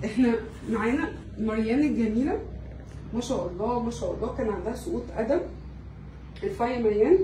احنا معانا مريان الجميله ما شاء الله ما شاء الله كان عندها سقوط قدم ارفعي يا مريان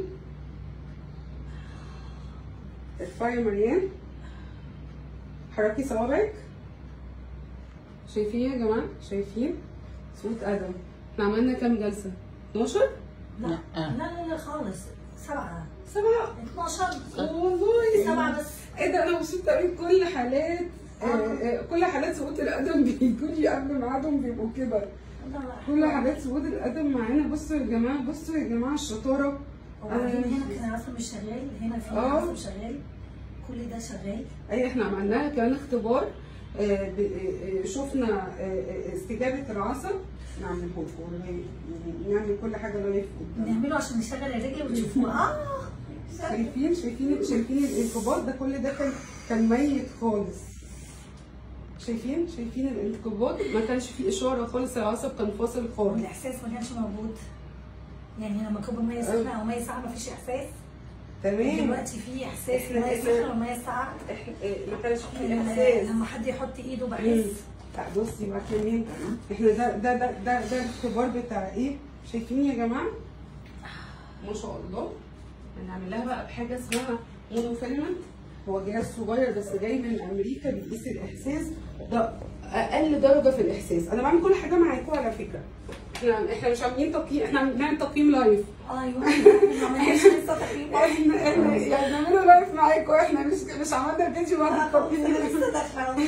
ارفعي يا مريان حركي صوابعك شايفين يا جماعه شايفين سقوط قدم احنا عملنا كام جلسه 12 لا لا لا لا خالص سبعة سبعه 12 والله سبعة بس ايه ده انا مبسوطه قوي كل حالات آه، آه، كل حالات سقوط القدم بيجوا لي قبل ميعادهم بيبقوا كده كل حالات سقوط القدم معانا بصوا يا جماعه بصوا يا جماعه الشطاره وبعدين هنا كان عصب مش شغال هنا في آه. عصب شغال كل ده شغال اي احنا عملناها كمان اختبار آه، ب- آه، آه، شفنا آه، آه، استجابه العصب نعمله لكم نعمل كل حاجه لايف قدام. نعمله عشان نشغل الرجل وتشوفوها اه شايفين شايفين شايفين الانقباض ده كل ده كان كان ميت خالص شايفين شايفين الانقباض ما كانش فيه اشاره خالص العصب كان فاصل خالص والاحساس ما كانش موجود يعني لما كوب ميه سخنه او ميه ساقعه ما فيش احساس تمام دلوقتي في احساس إحنا- ميه إحنا- سخنه وميه ساقعه إح- إيه، ما كانش فيه لما- احساس لما حد يحط ايده مم. بحس لا بصي بقى كمان احنا ده ده ده ده ده الاختبار بتاع ايه شايفين يا جماعه ما شاء الله هنعمل لها بقى بحاجه اسمها مونوفيلمنت هو جهاز صغير بس جاي من امريكا بيقيس الاحساس ده اقل درجه في الاحساس انا بعمل كل حاجه معاكم على فكره احنا احنا مش عاملين تقييم احنا بنعمل تقييم لايف ايوه ما عملناش لسه تقييم احنا احنا يعني بنعمله لايف معاكم احنا مش مش عملنا فيديو بعد التقييم لسه داخله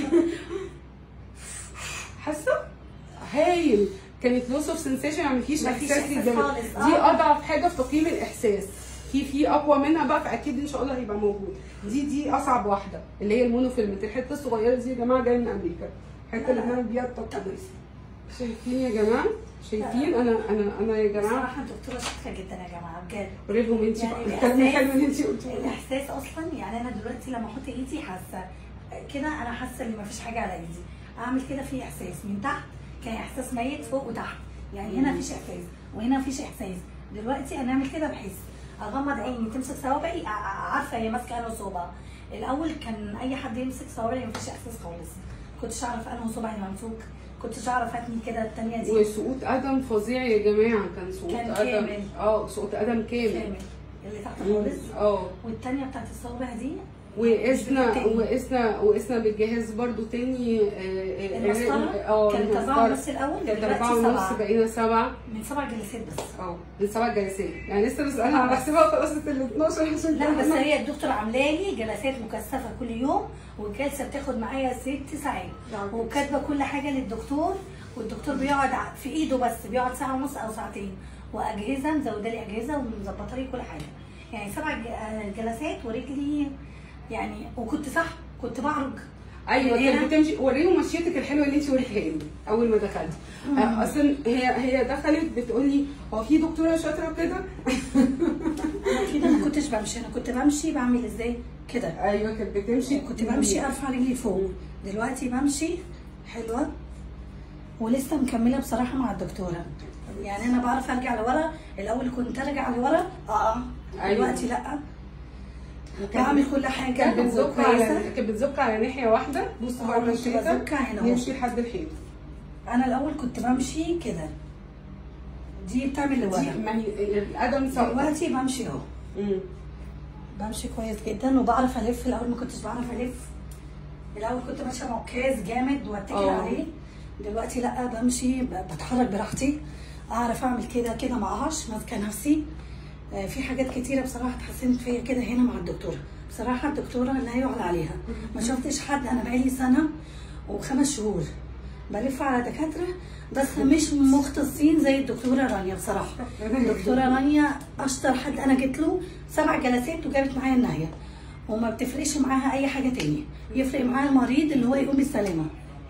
حاسه هايل كانت لوس اوف سنسيشن يعني مفيش مفيش احساس إحساس للجمال خالص، دي آه. اضعف حاجه في تقييم الاحساس في في اقوى منها بقى فاكيد ان شاء الله هيبقى موجود دي دي اصعب واحده اللي هي المونوفيلمنت الحته الصغيره دي يا جماعه جايه من امريكا الحته اللي بنعمل بيها التقييم شايفين يا جماعه شايفين انا انا انا يا جماعه بصراحه الدكتوره شاطره جدا يا جماعه بجد قولي لهم انت يعني بقى الكلام الحلو اللي انت قلتيه الاحساس اصلا يعني انا دلوقتي لما احط ايدي حاسه كده انا حاسه ان مفيش حاجه على ايدي اعمل كده في احساس من تحت كان احساس ميت فوق وتحت يعني هنا مفيش احساس وهنا مفيش احساس دلوقتي انا اعمل كده بحس اغمض عيني تمسك صوابعي ع- ع- عارفه هي ماسكه انه صوبع الاول كان اي حد يمسك صوابعي مفيش احساس خالص كنتش اعرف انه صوبعي ممسوك كنتش اعرف اتني كده التانيه دي وسقوط قدم فظيع يا جماعه كان سقوط كان قدم كامل. اه سقوط قدم كامل كامل اللي تحت خالص اه والتانيه بتاعت الصوابع دي وقسنا تاني. وقسنا وقسنا بالجهاز برضو تاني آه، آه، المسطرة اه كانت أربعة المسطرة. ونص الأول كانت دلوقتي أربعة ونص سبعة بقينا سبعة من سبع جلسات بس اه من سبع جلسات يعني لسه بسألها على حسابها خلصت ال 12 عشان لا بس كده. هي الدكتور عامله لي جلسات مكثفه كل يوم والجلسه بتاخد معايا ست ساعات نعم. وكاتبه كل حاجه للدكتور والدكتور بيقعد ع- في ايده بس بيقعد ساعه ونص او ساعتين واجهزه مزوده لي اجهزه ومظبطه لي كل حاجه يعني سبع ج- آه، جلسات ورجلي يعني وكنت صح كنت بعرج ايوه من هنا. كانت بتمشي وريهم مشيتك الحلوه اللي انت وريتها لي اول ما دخلت آه، اصلا هي هي دخلت بتقول لي هو في دكتوره شاطره كده انا كده ما كنتش بمشي انا كنت بمشي بعمل ازاي كده ايوه كانت بتمشي كنت بمشي ارفع رجلي فوق دلوقتي بمشي حلوه ولسه مكمله بصراحه مع الدكتوره يعني انا بعرف ارجع لورا الاول كنت ارجع لورا اه أيوة. دلوقتي لا بعمل كل حاجه كانت بتزق على كويسه كانت بتزق على ناحيه واحده بصوا آه، بقى كنت مشيتها بزق هنا أهو. نمشي لحد الحيط انا الاول كنت بمشي كده دي بتعمل دي لورا ما هي القدم ساقطه دلوقتي بمشي اهو مم. بمشي كويس جدا وبعرف الف الاول ما كنتش بعرف الف الاول كنت ماشيه معكاز جامد واتكل اه. عليه دلوقتي لا بمشي ب- بتحرك براحتي اعرف اعمل كده كده ما اقعش ماسكه نفسي آه، في حاجات كتيره بصراحه اتحسنت فيا كده هنا مع الدكتوره بصراحه الدكتوره لا يعلى عليها ما شفتش حد انا بقالي سنه وخمس شهور بلف على دكاتره بس مش مختصين زي الدكتوره رانيا بصراحه الدكتوره رانيا اشطر حد انا جيت له سبع جلسات وجابت معايا النهايه وما بتفرقش معاها اي حاجه تاني يفرق معاها المريض اللي هو يقوم بالسلامه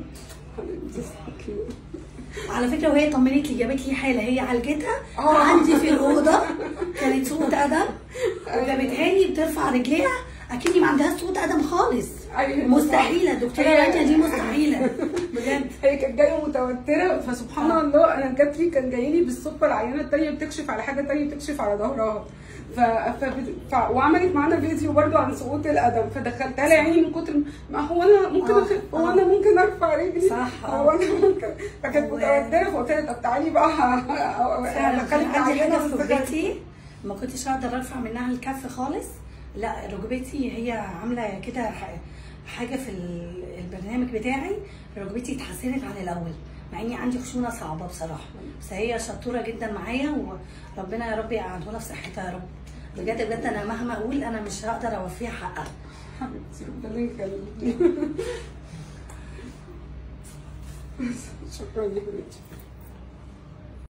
على فكره وهي طمنت لي جابت لي حاله هي عالجتها آه. عندي في الاوضه كانت سقوط قدم وجابتها لي بترفع رجليها اكني ما عندهاش سقوط قدم خالص أيوة. مستحيله الدكتوره هي- رانيا دي مستحيله بجد هي كانت جايه متوتره فسبحان آه. الله انا جات لي كان جاي لي بالصدفه العيانه التانيه بتكشف على حاجه تانيه بتكشف على ظهرها ف... ف... ف... وعملت معانا فيديو برضو عن سقوط القدم فدخلتها لها عيني من كتر ما هو انا ممكن آه. أخف هو آه. انا ممكن ارفع رجلي صح، آه. هو انا ممكن فكانت و- متوتره فقلت لها طب تعالي بقى فعلا كان أدخلك عندي عينة حاجه في بس ركبتي ما كنتش اقدر ارفع منها الكف خالص لا ركبتي هي عامله كده ح- حاجه في ال- البرنامج بتاعي ركبتي اتحسنت عن الاول مع اني عندي خشونه صعبه بصراحه بس هي شطوره جدا معايا وربنا يا رب يقعدها في صحتها يا رب بجد بجد انا مهما اقول انا مش هقدر اوفيها حقها حبيبتي ربنا يخليكي شكرا يا حبيبتي